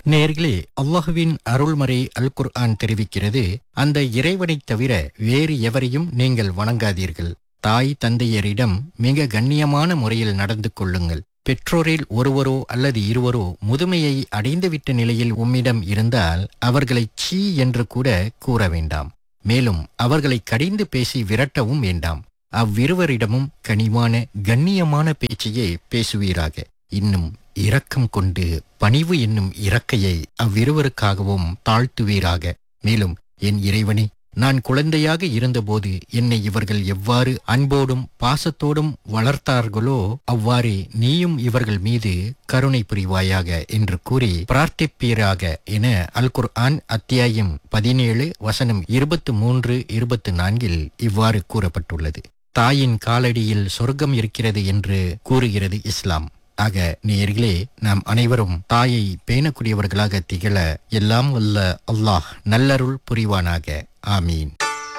நேர்களே அல்லாஹுவின் அருள்மறை அல் குர்ஆன் தெரிவிக்கிறது அந்த இறைவனைத் தவிர வேறு எவரையும் நீங்கள் வணங்காதீர்கள் தாய் தந்தையரிடம் மிக கண்ணியமான முறையில் நடந்து கொள்ளுங்கள் பெற்றோரில் ஒருவரோ அல்லது இருவரோ முதுமையை அடைந்துவிட்ட நிலையில் உம்மிடம் இருந்தால் அவர்களை சீ என்று கூட கூற வேண்டாம் மேலும் அவர்களை கடிந்து பேசி விரட்டவும் வேண்டாம் அவ்விருவரிடமும் கனிவான கண்ணியமான பேச்சையே பேசுவீராக இன்னும் இரக்கம் கொண்டு பணிவு என்னும் இறக்கையை அவ்விருவருக்காகவும் தாழ்த்துவீராக மேலும் என் இறைவனே நான் குழந்தையாக இருந்தபோது என்னை இவர்கள் எவ்வாறு அன்போடும் பாசத்தோடும் வளர்த்தார்களோ அவ்வாறே நீயும் இவர்கள் மீது கருணை புரிவாயாக என்று கூறி பிரார்த்திப்பீராக என அல் குர்ஆன் அத்தியாயம் பதினேழு வசனம் இருபத்து மூன்று இருபத்து நான்கில் இவ்வாறு கூறப்பட்டுள்ளது தாயின் காலடியில் சொர்க்கம் இருக்கிறது என்று கூறுகிறது இஸ்லாம் ஆக நேயர்களே நாம் அனைவரும் தாயை பேணக்கூடியவர்களாக திகழ எல்லாம் வல்ல அல்லாஹ் நல்லருள் புரிவானாக ஆமீன்